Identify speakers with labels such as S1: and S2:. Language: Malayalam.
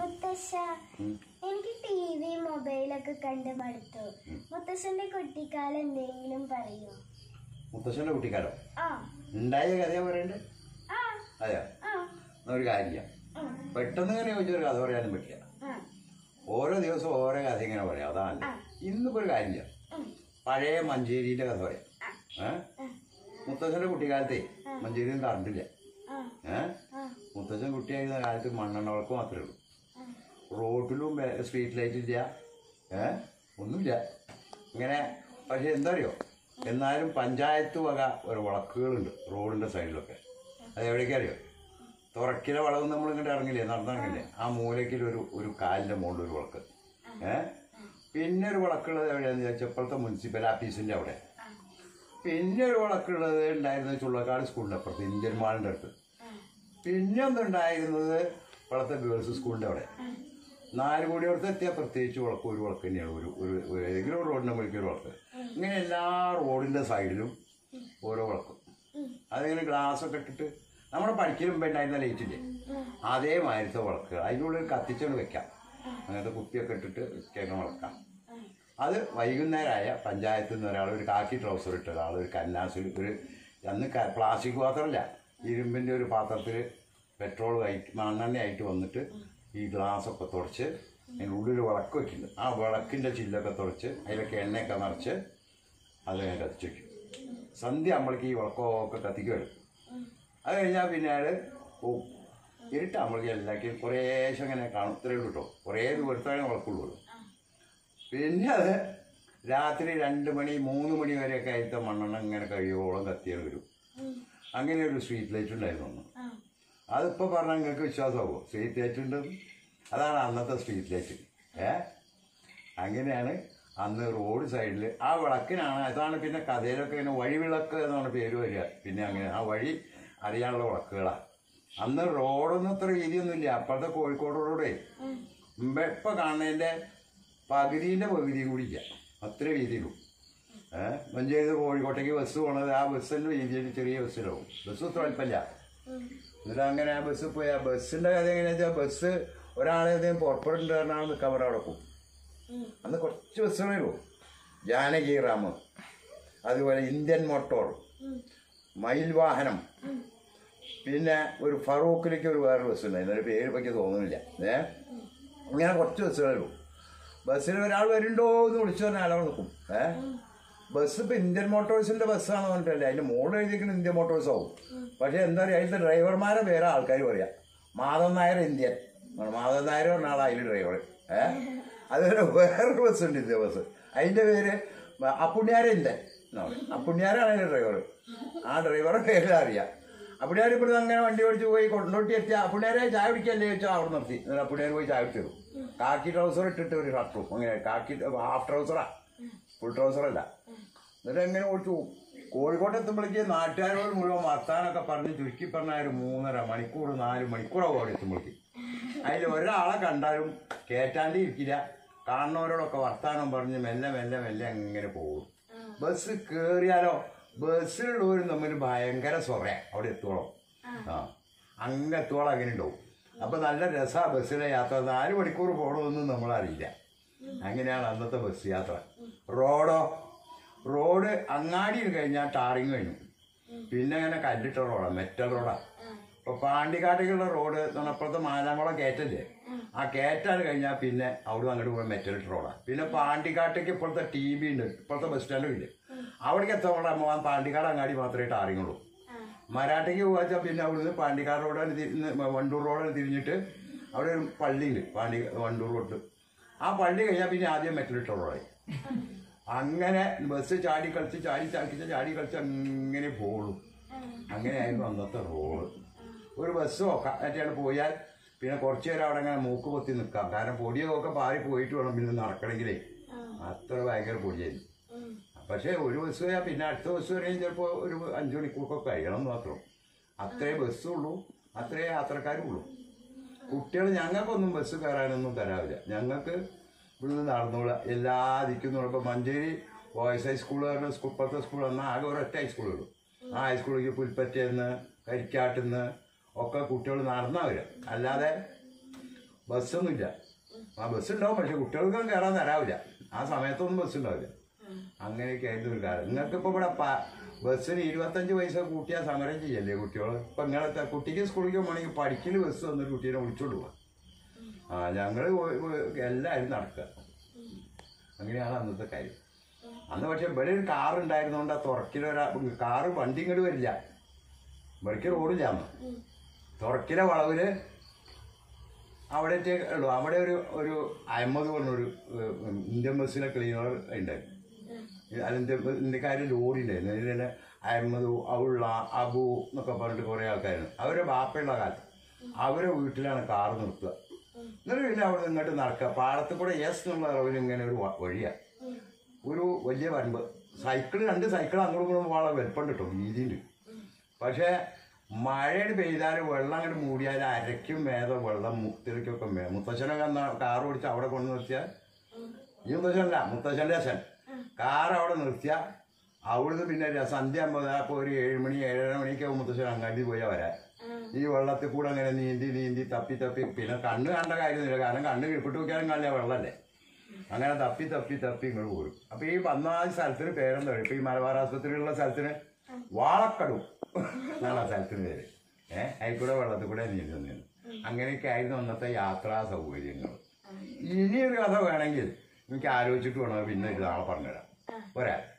S1: മുത്തശ്ശ എനിക്ക് ടി വി മൊബൈലൊക്കെ കണ്ട് മടുത്തു മുത്തശ്ശന്റെ കുട്ടിക്കാലം എന്തെങ്കിലും പറയൂ
S2: മുത്തശ്ശൻ്റെ കുട്ടിക്കാലം
S1: ആ
S2: ഉണ്ടായ കഥയാ പറയണ്ടേ
S1: ആ
S2: അതെയോ
S1: ആ
S2: എന്നാ ഒരു കാര്യം
S1: ഉം,
S2: പെട്ടെന്ന് ഇങ്ങനെ ചോദിച്ചൊരു കഥ പറയാനും പറ്റില്ല
S1: ആ,
S2: ഓരോ ദിവസവും ഓരോ കഥ ഇങ്ങനെ പറയാം അതാണ് ഇന്നിപ്പോ ഒരു കാര്യം ചെയ്യാം
S1: ഉം,
S2: പഴയ മഞ്ചേരിയിലെ കഥ പറയാം ഏ മുത്തച്ഛൻ്റെ കുട്ടിക്കാലത്തെ മഞ്ചേരിയിൽ കറണ്ടില്ല
S1: ആ,
S2: ഏ
S1: ആ,
S2: മുത്തച്ഛൻ കുട്ടിയായിരുന്ന കാലത്ത് മണ്ണെണ്ണ വിളക്ക് മാത്രമേ ഉള്ളൂ
S1: ആ.
S2: റോഡിലും വേ- സ്ട്രീറ്റ് ലൈറ്റ് ഇല്ല ഏ ഒന്നുമില്ല ഇങ്ങനെ പക്ഷെ എന്താ അറിയോ എന്നാലും പഞ്ചായത്ത് വക ഒരു വിളക്കുകളുണ്ട് റോഡിൻ്റെ സൈഡിലൊക്കെ അത് എവിടേക്കാ അറിയോ തുറക്കിലെ വളവ് നമ്മൾ ഇങ്ങോട്ട് ഇറങ്ങില്ലേ നടന്നിറങ്ങില്ലേ ആ മൂലയ്ക്കിൽ ഒരു ഒരു കാലിൻ്റെ മുകളിൽ ഒരു വിളക്ക് ഏ പിന്നെ ഒരു വിളക്കുള്ളത് എവിടെയാണെന്ന് ചോദിച്ചാൽ ഇപ്പോഴത്തെ മുനിസിപ്പൽ ഓഫീസിൻ്റെ അവിടെ പിന്നെ ഒരു വിളക്കുള്ളത് ഉണ്ടായിരുന്നത് ചുള്ളക്കാട് സ്കൂളിൻ്റെ അപ്പുറത്ത് ഇന്ത്യൻ മാളിൻ്റെ അടുത്ത് പിന്നെ ഒന്നുണ്ടായിരുന്നത് ഇപ്പോഴത്തെ ഗേൾസ് സ്കൂളിൻ്റെ അവിടെ നാല് കോടിയോടത്ത് എത്തിയാൽ പ്രത്യേകിച്ച് വിളക്ക് ഒരു വിളക്ക് തന്നെയാണ് ഒരു ഒരു ഒരു ഏതെങ്കിലും ഒരു റോഡിൻ്റെ മുകളിൽ ഒരു വിളക്ക് ഇങ്ങനെ എല്ലാ റോഡിൻ്റെ സൈഡിലും ഓരോ വിളക്കും അതിങ്ങനെ ഗ്ലാസ്സൊക്കെ ഇട്ടിട്ട് നമ്മുടെ പഠിക്കൽ മുമ്പ് ഉണ്ടായിരുന്ന ലൈറ്റില്ലേ അതേമാതിരത്തെ വിളക്ക് അതിൻ്റെ ഉള്ളിൽ കത്തിച്ചോണ്ട് വെക്കാം അങ്ങനത്തെ കുപ്പിയൊക്കെ ഇട്ടിട്ട് കേൾക്കാൻ വിളക്കാം അത് വൈകുന്നേരമായ പഞ്ചായത്തിൽ നിന്ന് ഒരാൾ ഒരു കാക്കി ട്രൗസർ ഇട്ട ഒരാൾ ഒരു കന്നാസിൽ ഒരു അന്ന് ക- പ്ലാസ്റ്റിക് പാത്രമല്ല ഇരുമ്പിൻ്റെ ഒരു പാത്രത്തിൽ പെട്രോൾ ആയിട്ട് മണ്ണെണ്ണ ആയിട്ട് വന്നിട്ട് ഈ ഗ്ലാസ്സൊക്കെ തുടച്ച് അതിൻ്റെ ഉള്ളിൽ വിളക്ക് വെക്കുന്നുണ്ട് ആ വിളക്കിൻ്റെ ചില്ലൊക്കെ തുടച്ച് അതിലൊക്കെ എണ്ണയൊക്കെ നിറച്ച് അത് ഞാൻ കത്തിച്ച് വയ്ക്കും സന്ധ്യ നമ്മൾക്ക് ഈ വിളക്കമൊക്കെ കത്തിക്കുമല്ലോ അത് കഴിഞ്ഞാൽ പിന്നെ അയാൾ പോവും ഇരുട്ട് നമ്മൾക്ക് എല്ലാവർക്കും കുറേശ്ശെ അങ്ങനെ കാണും ഇത്രയേ ഉള്ളൂ കേട്ടോ കുറേ ദൂരത്താണ് വിളക്കുള്ളൂ പിന്നെ അത് രാത്രി രണ്ട് മണി മൂന്ന് മണി വരെയൊക്കെ ആയിട്ട് മണ്ണെണ്ണ ഇങ്ങനെ കഴിയോളം കത്തിയാൽ വരും അങ്ങനെ ഒരു സ്ട്രീറ്റ് ലൈറ്റ് ഉണ്ടായിരുന്നു അന്ന്
S1: ആ,
S2: അതിപ്പോൾ പറഞ്ഞാൽ നിങ്ങൾക്ക് വിശ്വാസമാകുമോ സ്ട്രീറ്റ് ലൈറ്റ് ഉണ്ട് അതാണ് അന്നത്തെ സ്ട്രീറ്റ് ലൈറ്റ് ഏ അങ്ങനെയാണ് അന്ന് റോഡ് സൈഡിൽ ആ വിളക്കിനാണ് അതാണ് പിന്നെ കഥയിലൊക്കെ ഇങ്ങനെ വഴിവിളക്ക് എന്നാണ് പേര് വരിക പിന്നെ അങ്ങനെ ആ വഴി അറിയാനുള്ള വിളക്കുകളാണ് അന്ന് റോഡൊന്നും അത്ര വീതിയൊന്നുമില്ല അപ്പോഴത്തെ കോഴിക്കോട് റോഡേ മുമ്പേ ഇപ്പം കാണുന്നതിൻ്റെ പകുതിൻ്റെ പകുതിയും കൂടി ഇല്ല അത്ര വീതിയുള്ളൂ ഏഹ് മഞ്ചേരി കോഴിക്കോട്ടേക്ക് ബസ് പോണത് ആ ബസ്സിൻ്റെ വീതിയിൽ ചെറിയ ബസ്സിലാവും ബസ് ഒത്ര വലിപ്പമില്ല എന്നിട്ട് അങ്ങനെ ആ ബസ് പോയി ആ ബസ്സിൻ്റെ കഥ എങ്ങനെയാ വെച്ചാൽ ബസ് ഒരാളെ എന്തെങ്കിലും പുറപ്പെടുന്നുണ്ട് പറഞ്ഞാൽ നിൽക്കാൻ പറയാൻ അവിടെ പോകും അന്ന് കുറച്ച് ബസ്സുകളേ ഉള്ളൂ ജാനകി റാം അതുപോലെ ഇന്ത്യൻ മോട്ടോർ മയിൽ വാഹനം പിന്നെ ഒരു ഫറൂഖിലേക്ക് ഒരു വേറൊരു ബസ് ഉണ്ടായിരുന്നു ഒരു പേര് പറ്റി തോന്നുന്നില്ല ഏ ഇങ്ങനെ കുറച്ച് ബസ്സുകളേ ഉള്ളൂ ബസ്സിൽ ഒരാൾ വരുന്നുണ്ടോ എന്ന് വിളിച്ചു പറഞ്ഞാൽ അയാളെ നിൽക്കും ഏ ബസ് ഇപ്പം ഇന്ത്യൻ മോട്ടോഴ്സിന്റെ ബസ്സാണെന്ന് പറഞ്ഞിട്ടല്ലേ അതിന്റെ മോഡ് എഴുതിയിരിക്കുന്നത് ഇന്ത്യൻ മോട്ടോഴ്സ് ആവും പക്ഷെ എന്താ പറയുക അതിലത്തെ ഡ്രൈവർമാരെ പേരെ ആൾക്കാർ പറയാം മാധവൻ നായർ ഇന്ത്യൻ മാധവൻ നായർ പറഞ്ഞ ആളാ അതിൽ ഡ്രൈവർ ഏ അതുപോലെ വേറൊരു ബസ് ഉണ്ട് ഇന്ത്യൻ ബസ് അതിന്റെ പേര് അപ്പുണ്യാര ഇന്ത്യൻ എന്നാ പറയുക. അപ്പുണ്യാരാണ് അതിന്റെ ഡ്രൈവർ ആ ഡ്രൈവറെ പേര് അറിയാം അപ്പുണ്യാർ ഇവിടുന്ന് അങ്ങനെ വണ്ടി ഓടിച്ച് പോയി കൊണ്ടോട്ടി എത്തിയ അപ്പുണ്യാരെ ചായ കുടിക്കല്ലേ ചോദിച്ചാൽ അവിടെ നിർത്തി എന്നിട്ട് അപ്പുണ്യാർ പോയി ചായ കുടിച്ചു കാക്കി ട്രൗസർ ഇട്ടിട്ട് ഒരു ഷർട്ടും അങ്ങനെ കാക്കി ഹാഫ് ട്രൗസറാ ഫുൾ ട്രൗസർ അല്ല എന്നിട്ട് എങ്ങനെ ഓടിച്ചു പോകും കോഴിക്കോട്ട് എത്തുമ്പോഴേക്ക് നാട്ടുകാരോട് മുഴുവൻ വർത്താനൊക്കെ പറഞ്ഞ് ചുരുക്കി പറഞ്ഞ ഒരു മൂന്നര മണിക്കൂർ നാല് മണിക്കൂറാവും അവിടെ എത്തുമ്പോഴേക്ക് അതിൽ ഒരാളെ കണ്ടാലും കേറ്റാണ്ട് ഇരിക്കില്ല കാണുന്നവരോടൊക്കെ വർത്താനം പറഞ്ഞ് മെല്ലെ മെല്ലെ മെല്ലെ അങ്ങനെ പോകും ബസ് കയറിയാലോ ബസ്സിലുള്ളവരും തമ്മിൽ ഭയങ്കര സൊറ അവിടെ എത്തോളം ആ അങ്ങ് എത്തോളം അങ്ങനെ ഉണ്ടാവും അപ്പൊ നല്ല രസാ ബസ്സിലെ യാത്ര നാല് മണിക്കൂർ പോകണമെന്നും നമ്മളറിയില്ല അങ്ങനെയാണ് അന്നത്തെ ബസ് യാത്ര റോഡോ റോഡ് അങ്ങാടിയിൽ കഴിഞ്ഞാൽ ടാറിങ് കഴിഞ്ഞു പിന്നെ അങ്ങനെ കല്ലിട്ട റോഡാണ് മെറ്റൽ റോഡാ ഇപ്പൊ പാണ്ടിക്കാട്ടേക്കുള്ള റോഡ് എന്ന് പറഞ്ഞാൽ അപ്പുറത്തെ മാലാംകുളം കയറ്റല്ലേ ആ കയറ്റാൻ കഴിഞ്ഞാൽ പിന്നെ അവിടെ അങ്ങോട്ട് പോയി മെറ്റലിട്ട റോഡാണ് പിന്നെ പാണ്ടിക്കാട്ടേക്ക് ഇപ്പോഴത്തെ ടി വി ഉണ്ട് ഇപ്പോഴത്തെ ബസ് സ്റ്റാൻഡും ഇല്ലേ അവിടേക്ക് എത്തോളം പോകാൻ പാണ്ടിക്കാട് അങ്ങാടി മാത്രമേ ടാറിങ്ങുള്ളൂ മരാഠയ്ക്ക് പോകാച്ചാൽ പിന്നെ അവിടുന്ന് പാണ്ടിക്കാട് റോഡാണ് തിരിഞ്ഞ് വണ്ടൂർ റോഡാണ് തിരിഞ്ഞിട്ട് അവിടെ ഒരു പള്ളിയുണ്ട് പാണ്ടി വണ്ടൂർ റോഡ് ആ പള്ളി കഴിഞ്ഞാൽ പിന്നെ ആദ്യം മെറ്റലിട്ട റോഡായി അങ്ങനെ ബസ് ചാടി കളിച്ച് ചാടി ചാടിച്ച് ചാടി കളിച്ച് അങ്ങനെ പോകുള്ളൂ അങ്ങനെയായിരുന്നു അന്നത്തെ റോഡ് ഒരു ബസ്സോ മറ്റേ പോയാൽ പിന്നെ കുറച്ച് നേരം അവിടെ അങ്ങനെ മൂക്ക് പൊത്തി നിൽക്കാം കാരണം പൊടിയൊക്കെ പാറി പോയിട്ട് വേണം പിന്നെ നടക്കണമെങ്കിലേ അത്ര ഭയങ്കര പൊടിയായിരുന്നു പക്ഷേ ഒരു ബസ് പോയാൽ പിന്നെ അടുത്ത ബസ് വരെയും ചിലപ്പോൾ ഒരു അഞ്ച് മണിക്കൂറൊക്കെ കഴിയണം എന്ന് മാത്രം അത്രേ ബസ്സുള്ളൂ അത്രേ യാത്രക്കാരും ഉള്ളൂ കുട്ടികൾ ഞങ്ങൾക്കൊന്നും ബസ് കയറാനൊന്നും തരാവില്ല ഞങ്ങൾക്ക് ഇവിടുന്ന് നടന്നോളാം എല്ലാ ദിക്കും ഇപ്പോൾ മഞ്ചേരി ബോയ്സ് ഹൈസ്കൂൾ പറഞ്ഞ സ്കൂൾ ഇപ്പോഴത്തെ സ്കൂൾ എന്നാൽ ആകെ ഒരൊറ്റ ഹൈസ്കൂളുള്ളൂ ആ ഹൈസ്കൂളിലേക്ക് പുൽപ്പറ്റയിൽ നിന്ന് കരിക്കാട്ടിൽ നിന്ന് ഒക്കെ കുട്ടികൾ നടന്നാ വരിക അല്ലാതെ ബസ്സൊന്നുമില്ല ആ ബസ് ഉണ്ടാവും പക്ഷെ കുട്ടികൾക്കൊന്നും കയറാൻ തരാവില്ല ആ സമയത്തൊന്നും ബസ് ഉണ്ടാവില്ല അങ്ങനെയൊക്കെ ആയിരുന്നു ഒരു കാലം നിങ്ങൾക്ക് ഇപ്പോൾ ഇവിടെ പ- ബസ്സിന് ഇരുപത്തഞ്ച് പൈസ കൂട്ടിയാൽ സമരം ചെയ്യല്ലേ കുട്ടികൾ ഇപ്പം നിങ്ങളെ കുട്ടിക്ക് സ്കൂളിലേക്ക് പോകണമെങ്കിൽ പഠിക്കൽ ബസ് വന്നൊരു കുട്ടീനെ വിളിച്ചോണ്ട് പോവാം ആ ഞങ്ങൾ എല്ലാവരും നടക്കുക അങ്ങനെയാണ് അന്നത്തെ കാര്യം അന്ന് പക്ഷെ ഇവിടെ ഒരു കാർ ഉണ്ടായിരുന്നോണ്ട് ആ തുറക്കില ഒരാ കാറ് വണ്ടി ഇങ്ങോട്ട് വരില്ല ഇവിടേക്ക് റോഡില്ല അന്ന് തുറക്കിലെ വളവില് അവിടെ ഉള്ളു അവിടെ ഒരു ഒരു അഹമ്മദ് പറഞ്ഞൊരു ഏഹ്, ഇന്ത്യൻ ബസ്സിലെ ക്ലീനർ ഉണ്ടായിരുന്നു അതിൻ്റെ ഇന്ത്യക്കാര് ലോറി ഉണ്ടായിരുന്നു അതിൽ തന്നെ അഹമ്മദ് ഔള്ള അബു എന്നൊക്കെ പറഞ്ഞിട്ട് കുറേ ആൾക്കാരുണ്ട് അവരുടെ ബാപ്പയുള്ള കാലത്ത് അവരെ വീട്ടിലാണ് കാർ നിർത്തുക എന്നിട്ട് പിന്നെ അവിടെ ഇങ്ങോട്ട് നടക്കുക പാടത്ത് കൂടെ യെസ് എന്നുള്ള അളവിൽ ഇങ്ങനെ ഒരു വ- വഴിയാണ് ഒരു വലിയ വരമ്പ് സൈക്കിൾ രണ്ട് സൈക്കിൾ അങ്ങോട്ടും ഇങ്ങോട്ടും പോകാനുള്ള വലുപ്പം കിട്ടും വീതിയുണ്ട് പക്ഷേ മഴയുടെ പെയ്താൽ വെള്ളം അങ്ങോട്ട് മൂടിയാൽ അരയ്ക്കും മേധം വെള്ളം മുത്തിലേക്കൊക്കെ മേ മുത്തശ്ശനൊക്കെ എന്നാ കാർ ഓടിച്ച് അവിടെ കൊണ്ട് നിർത്തിയാൽ ഈ മുത്തശ്ശനല്ല മുത്തശ്ശൻ്റെ അച്ഛൻ കാർ അവിടെ നിർത്തിയാൽ അവിടുന്ന് പിന്നെ ര- സന്ധ്യ ആകുമ്പോൾ അപ്പോൾ ഒരു ഏഴ് മണി ഏഴര മണിയൊക്കെ ആവും മുത്തശ്ശൻ അങ്ങാടി പോയാൽ വരാൻ ഈ വെള്ളത്തിൽ കൂടെ അങ്ങനെ നീന്തി നീന്തി തപ്പി തപ്പി പിന്നെ കണ്ണ് കണ്ട കാര്യമൊന്നുമില്ല കാരണം കണ്ണ് കിപ്പിട്ട് നോക്കിയാലും കാണില്ല വെള്ളമല്ലേ അങ്ങനെ തപ്പി തപ്പി തപ്പി ഇങ്ങോട്ട് പോരും അപ്പൊ ഈ പതിനാല് സ്ഥലത്തിന് പേരെന്താ പറയുക ഇപ്പൊ ഈ മലബാർ ആസ്പത്രിയിലുള്ള സ്ഥലത്തിന് വാളക്കടു എന്നാണ് ആ സ്ഥലത്തിന് പേര് ഏഹ് അതിൽ കൂടെ വെള്ളത്തിൽ കൂടെ നീന്തി വന്നിരുന്നു അങ്ങനെയൊക്കെ ആയിരുന്നു അന്നത്തെ യാത്രാ സൗകര്യങ്ങൾ ഇനിയൊരു കഥ വേണമെങ്കിൽ എനിക്ക് ആലോചിച്ചിട്ട് വേണം പിന്നെ ഇത് നാളെ പറഞ്ഞുതരാം പോരാ